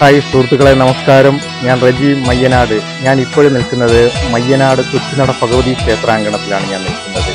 hi സുഹൃത്തുക്കളെ നമസ്കാരം ഞാൻ റജി മയ്യനാട് ഞാൻ ഇപ്പോഴും നിൽക്കുന്നത് മയ്യനാട് കൊച്ചിനട ഭഗവതി ക്ഷേത്രാങ്കണത്തിലാണ് ഞാൻ നിൽക്കുന്നത്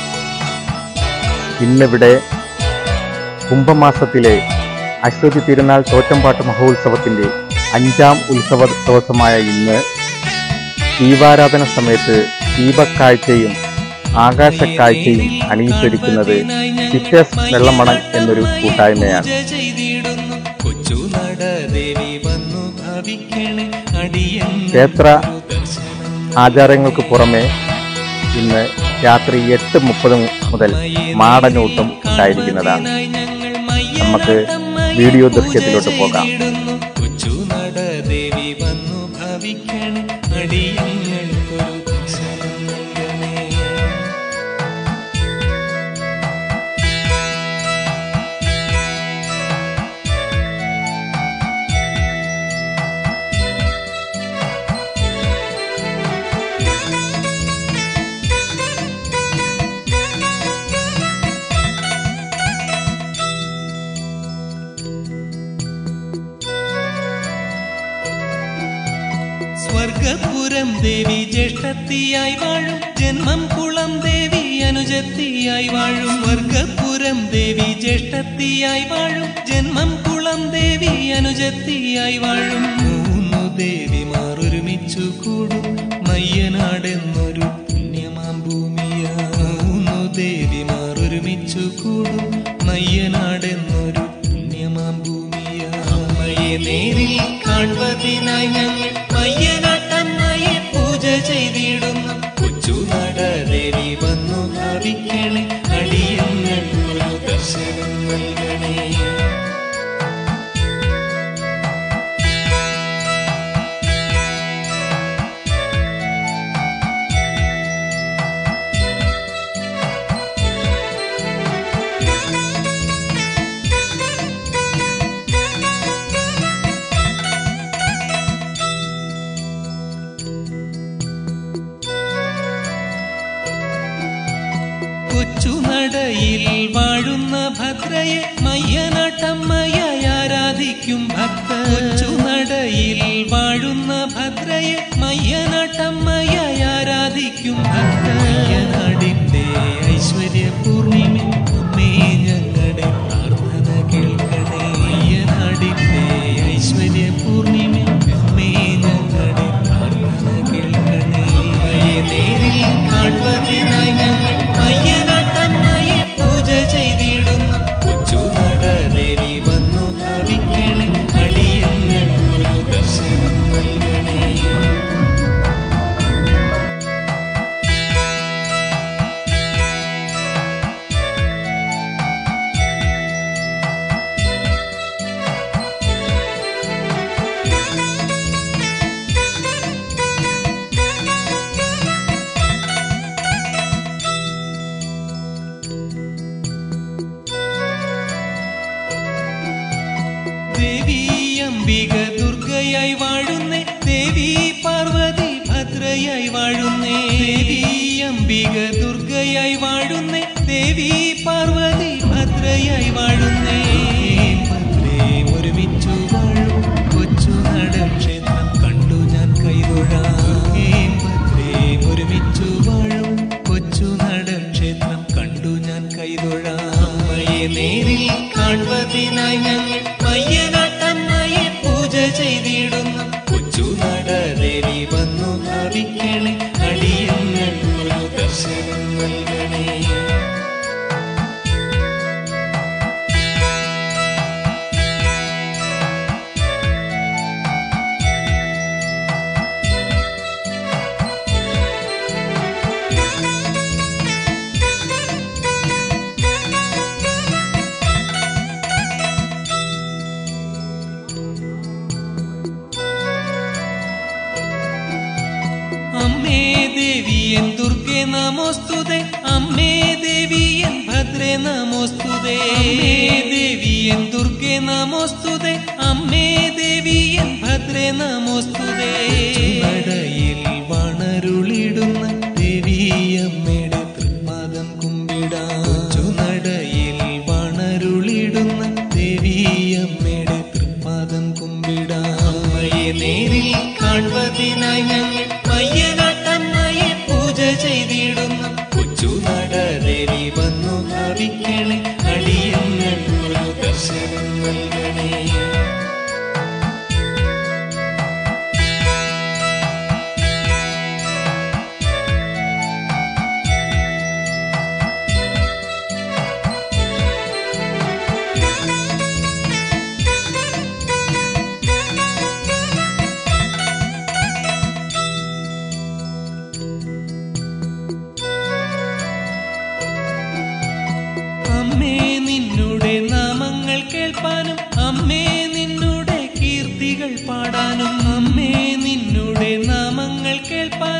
ഇന്നിവിടെ കുംഭമാസത്തിലെ അശ്വതി തിരുനാൾ തോറ്റംപാട്ട് മഹോത്സവത്തിന്റെ അഞ്ചാം ഉത്സവ ദിവസമായ ഇന്ന് ദീപാരാധന സമയത്ത് ദീപക്കാഴ്ചയും ആകാശക്കാഴ്ചയും അണിയിച്ചൊരുക്കുന്നത് സിറ്റേഴ്സ് വെള്ളമണൽ എന്നൊരു കൂട്ടായ്മയാണ് ചെയ്തിടുന്നു കൊച്ചു നടദേവി വന്നു ഭവിക്കണേ അടിയൻ ക്ഷേത്ര ആചാരങ്ങൾക്ക് പുറമെ ഇന്ന് രാത്രി എട്ട് മുപ്പത് മുതൽ മാടനൂട്ടും ഉണ്ടായിരിക്കുന്നതാണ് നമുക്ക് വീഡിയോ ദൃശ്യത്തിലോട്ട് പോകാം കൊച്ചു നടദേവി വന്നു ഭവിക്കണേ അടിയങ്ങൾക്കൊരു ദർശനം നൽകണേ സ്വർഗപുരം ദേവി ജ്യേഷ്ഠത്തിയായി വാഴും ജന്മം കുളം ദേവി അനുജത്തിയായി വാഴും സ്വർഗപുരം ദേവി ജ്യേഷ്ഠത്തിയായി വാഴും ജന്മം കുളം ദേവി അനുജത്തിയായി വാഴും മൂന്നു ദേവിമാർ ഒരുമിച്ചു കൂടും മയ്യനാടെന്നൊരു പുണ്യമാം ഭൂമിയ മൂന്നു ദേവിമാർ ഒരുമിച്ചു കൂടും മയ്യനാടെന്നൊരു പുണ്യമാം ഭൂമിയ അമ്മയെ നേരിൽ കാണുവതിനായി ഞങ്ങൾ മയ്യനാട്ടമ്മയെ പൂജ ചെയ്തിടുന്നു കൊച്ചു നടദേവി വന്നു ഭാവിക്കണേ അടിയങ്ങൾക്കൊരു ദർശനം നൽകണേ കൊച്ചുനടയിൽ വാഴുന്ന ഭദ്രയെ മയ്യനാട്ടമ്മയായി ആരാധിക്കും ഭക്ത കൊച്ചുനടയിൽ വാഴുന്ന ഭദ്രയെ മയ്യനാട്ടമ്മയായി ആരാധിക്കും ഭക്ത മയ്യനാടിന്റെ ഐശ്വര്യ പൂർണിമ അമ്മേ ഞങ്ങളുടെ പ്രാർത്ഥന കേൾക്കണേ മയ്യനാടിന്റെ ഐശ്വര്യ പൂർണിമ അമ്മേ ഞങ്ങളുടെ പ്രാർത്ഥന കേൾക്കണേ അമ്മയെ നേരിൽ കാണുവതിനായി ഞങ്ങൾ മയ്യനാട്ടമ്മയെ പൂജ ചെയ്തിടുന്നു കൊച്ചു നടദേവി വന്നു ഭാവിക്കണേ അടിയങ്ങൾക്കൊരു ദർശനം നൽകണേ ദേവി അംബിക ദുർഗയായി വാഴുന്നേ ദേവി പാർവതി ഭദ്രയായി വാഴുന്നേ ദേവി അംബിക ദുർഗയായി വാഴുന്നേ ദേവി പാർവതി ഭദ്രയായി വാഴുന്നേ ഭദ്രേ ഒരുമിച്ചു വാഴും കൊച്ചു നടക്ഷേത്രം കണ്ടു ഞാൻ കൈതൊഴാം ഭദ്രേ ഒരുമിച്ചു വാഴും കൊച്ചു നടക്ഷേത്രം കണ്ടു ഞാൻ കൈതൊഴാം അമ്മയെ നേരിൽ കാണുവതിനായി ഞങ്ങൾ മയ്യനാട്ടമ്മയെ പൂജ ചെയ്തിടുന്നു കൊച്ചു നടദേവി വന്നു ഭാവിക്കണേ അടിയങ്ങൾക്കൊരു ദർശനം നൽകണേ അമ്മേ ദേവിയൻ ദുർഗെ നമോസ്തുതേ അമ്മേ ദേവിയൻ ഭദ്രേ നമോസ്തുതേ അമ്മേ ദേവിയൻ ദുർഗെ നമോസ്തുതേ അമ്മേ ദേവിയൻ ഭദ്രേ നമോസ്തുതേ നടയിൽ വണരുളിടുന്ന ദേവിയമ്മയുടെ തൃപ്പാദം കുമ്പിടാം നടയിൽ വണരുളിടുന്ന ദേവിയമ്മയുടെ തൃപ്പാദം കുമ്പിടാം അതിനായി ഞങ്ങൾ മയ്യനാട്ടമ്മയെ പൂജ ചെയ്തിടുന്നു കൊച്ചു നടദേവി വന്നു ഭാവിക്കണേ അടിയങ്ങൾക്കൊരു ദർശനം നൽകണേ അമ്മേ നിന്നുടെ നാമങ്ങൾ കേൾപ്പാനും അമ്മേ നിന്നുടെ കീർത്തികൾ പാടാനും അമ്മേ നിന്നുടെ നാമങ്ങൾ കേൾപ്പാനും